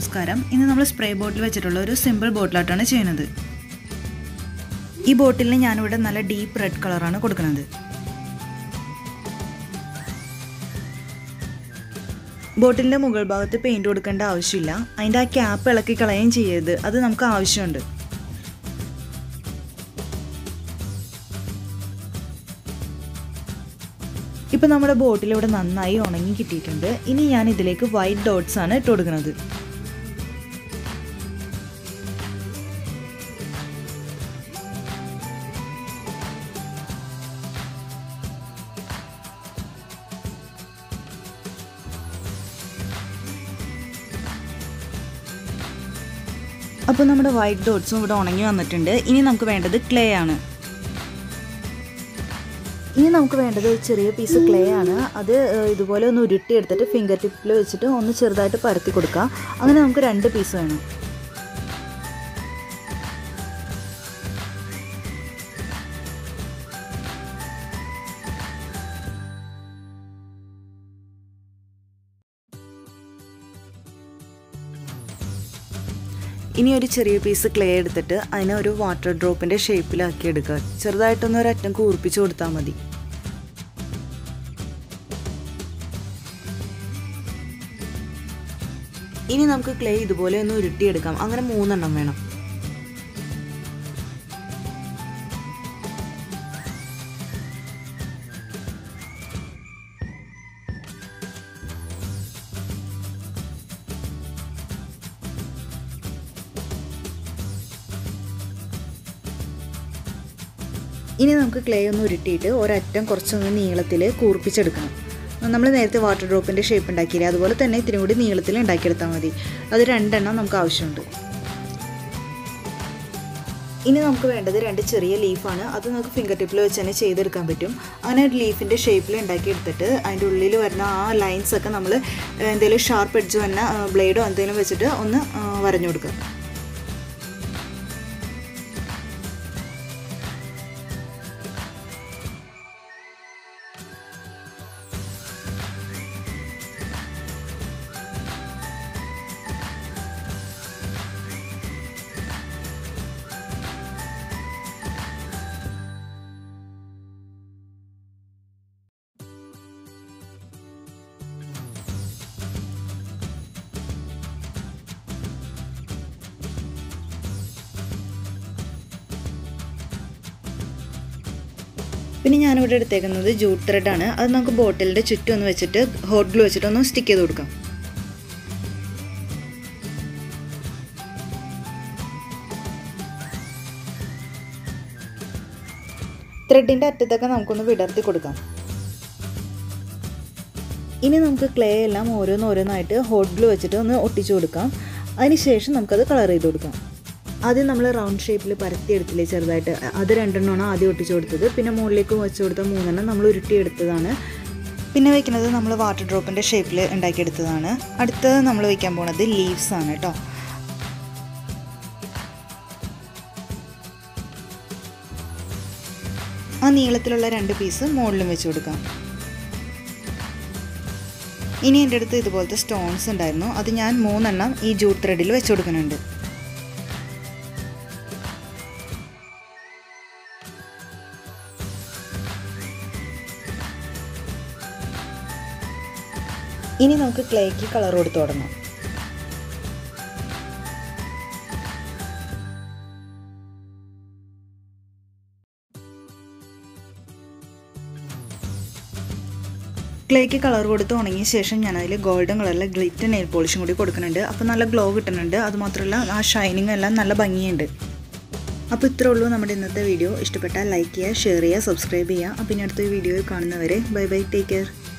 നമസ്കാരം ഇന്ന് നമ്മൾ സ്പ്രേ ബോട്ടിൽ വെച്ചിട്ടുള്ള ഒരു സിമ്പിൾ ബോട്ടിലായിട്ടാണ് ചെയ്യുന്നത് ഈ ബോട്ടിലിന് ഞാനിവിടെ നല്ല ഡീപ്പ് റെഡ് കളറാണ് കൊടുക്കുന്നത് ബോട്ടിലിൻ്റെ മുകൾ ഭാഗത്ത് പെയിൻറ് കൊടുക്കേണ്ട ആവശ്യമില്ല അതിൻ്റെ ആ ക്യാപ്പ് ഇളക്കി കളയുകയും ചെയ്യരുത് അത് നമുക്ക് ആവശ്യമുണ്ട് ഇപ്പം നമ്മുടെ ബോട്ടിൽ ഇവിടെ നന്നായി ഉണങ്ങി കിട്ടിയിട്ടുണ്ട് ഇനി ഞാൻ ഇതിലേക്ക് വൈറ്റ് ഡോട്ട്സ് ആണ് ഇട്ട് കൊടുക്കുന്നത് അപ്പോൾ നമ്മുടെ വൈറ്റ് ഡോട്ട്സും ഇവിടെ ഉണങ്ങി വന്നിട്ടുണ്ട് ഇനി നമുക്ക് വേണ്ടത് ക്ലേ ആണ് ഇനി നമുക്ക് വേണ്ടത് ഒരു ചെറിയ പീസ് ക്ലേ ആണ് അത് ഇതുപോലെ ഒന്ന് ഉരുട്ടി എടുത്തിട്ട് ഫിംഗർ ടിപ്പിൽ വെച്ചിട്ട് ഒന്ന് ചെറുതായിട്ട് പരത്തി കൊടുക്കുക അങ്ങനെ നമുക്ക് രണ്ട് പീസ് വേണം ഇനി ഒരു ചെറിയ പീസ് ക്ലേ എടുത്തിട്ട് അതിനെ ഒരു വാട്ടർ ഡ്രോപ്പിൻ്റെ ഷേപ്പിലാക്കി എടുക്കുക ചെറുതായിട്ടൊന്ന് ഒരറ്റം കൂർപ്പിച്ച് കൊടുത്താൽ മതി ഇനി നമുക്ക് ക്ലേ ഇതുപോലെ ഒന്ന് ഉരുട്ടിയെടുക്കാം അങ്ങനെ മൂന്നെണ്ണം വേണം ഇനി നമുക്ക് ക്ലേ ഒന്ന് ഉരുട്ടിയിട്ട് ഒരറ്റം കുറച്ചൊന്ന് നീളത്തിൽ കൂർപ്പിച്ചെടുക്കണം നമ്മൾ നേരത്തെ വാട്ടർ ഡ്രോപ്പിൻ്റെ ഷേപ്പ് ഉണ്ടാക്കിയില്ലേ അതുപോലെ തന്നെ ഇത്തിരി കൂടി നീളത്തിൽ ഉണ്ടാക്കിയെടുത്താൽ മതി അത് രണ്ടെണ്ണം നമുക്ക് ആവശ്യമുണ്ട് ഇനി നമുക്ക് വേണ്ടത് രണ്ട് ചെറിയ ലീഫാണ് അത് നമുക്ക് ഫിംഗർ ടിപ്പിൽ വെച്ച് തന്നെ ചെയ്തെടുക്കാൻ പറ്റും അങ്ങനെ ഒരു ലീഫിൻ്റെ ഷേപ്പിൽ ഉണ്ടാക്കിയെടുത്തിട്ട് അതിൻ്റെ ഉള്ളിൽ വരുന്ന ആ ലൈൻസ് ഒക്കെ നമ്മൾ എന്തെങ്കിലും ഷാർപ്പ് എഡ്ജ് വന്ന ബ്ലേഡോ എന്തെങ്കിലും വെച്ചിട്ട് ഒന്ന് വരഞ്ഞു കൊടുക്കുക പിന്നെ ഞാനിവിടെ എടുത്തേക്കുന്നത് ജൂട്ട് ത്രെഡാണ് അത് നമുക്ക് ബോട്ടിലിൻ്റെ ചുറ്റും ഒന്ന് വെച്ചിട്ട് ഹോട്ട് ഗ്ലൂ വെച്ചിട്ട് ഒന്ന് സ്റ്റിക്ക് ചെയ്ത് കൊടുക്കാം ത്രെഡിൻ്റെ അറ്റത്തൊക്കെ നമുക്കൊന്ന് വിടർത്തി കൊടുക്കാം ഇനി നമുക്ക് ക്ലേ എല്ലാം ഓരോന്നോരോന്നായിട്ട് ഹോട്ട് ഗ്ലൂ വെച്ചിട്ട് ഒന്ന് ഒട്ടിച്ചു കൊടുക്കാം അതിനുശേഷം നമുക്കത് കളർ ചെയ്ത് കൊടുക്കാം ആദ്യം നമ്മൾ റൗണ്ട് ഷേപ്പിൽ പരത്തിയെടുത്തില്ലേ ചെറുതായിട്ട് അത് രണ്ടെണ്ണമാണ് ആദ്യം ഒട്ടിച്ചു കൊടുത്തത് പിന്നെ മുകളിലേക്ക് വെച്ച് കൊടുത്ത മൂന്നെണ്ണം നമ്മൾ ഉരുട്ടിയെടുത്തതാണ് പിന്നെ വയ്ക്കുന്നത് നമ്മൾ വാട്ടർ ഡ്രോപ്പിൻ്റെ ഷേപ്പിൽ ഉണ്ടാക്കിയെടുത്തതാണ് അടുത്തത് നമ്മൾ വയ്ക്കാൻ പോണത് ലീവ്സ് ആണ് കേട്ടോ ആ നീളത്തിലുള്ള രണ്ട് പീസ് മുകളിലും വെച്ച് കൊടുക്കാം ഇനി എൻ്റെ അടുത്ത് ഇതുപോലത്തെ സ്റ്റോൺസ് ഉണ്ടായിരുന്നു അത് ഞാൻ മൂന്നെണ്ണം ഈ ജൂട്ട് ത്രെഡിൽ വെച്ച് കൊടുക്കുന്നുണ്ട് ഇനി നമുക്ക് ക്ലേക്ക് കളർ കൊടുത്തു തുടങ്ങാം ക്ലേക്ക് കളർ കൊടുത്ത് ഉണങ്ങിയ ശേഷം ഞാൻ അതിൽ ഗോൾഡൻ കളറിലെ ഗ്ലിറ്റർ നെയിൽ പോളിഷും കൂടി കൊടുക്കുന്നുണ്ട് അപ്പോൾ നല്ല ഗ്ലോ കിട്ടുന്നുണ്ട് അതുമാത്രമല്ല ആ ഷൈനിങ് എല്ലാം നല്ല ഭംഗിയുണ്ട് അപ്പോൾ ഇത്രേ ഉള്ളൂ നമ്മുടെ ഇന്നത്തെ വീഡിയോ ഇഷ്ടപ്പെട്ടാൽ ലൈക്ക് ചെയ്യുക ഷെയർ ചെയ്യുക സബ്സ്ക്രൈബ് ചെയ്യുക അപ്പോൾ ഇനി അടുത്ത വീഡിയോയിൽ കാണുന്നവരെ ബൈ ബൈ ടേക്ക് കെയർ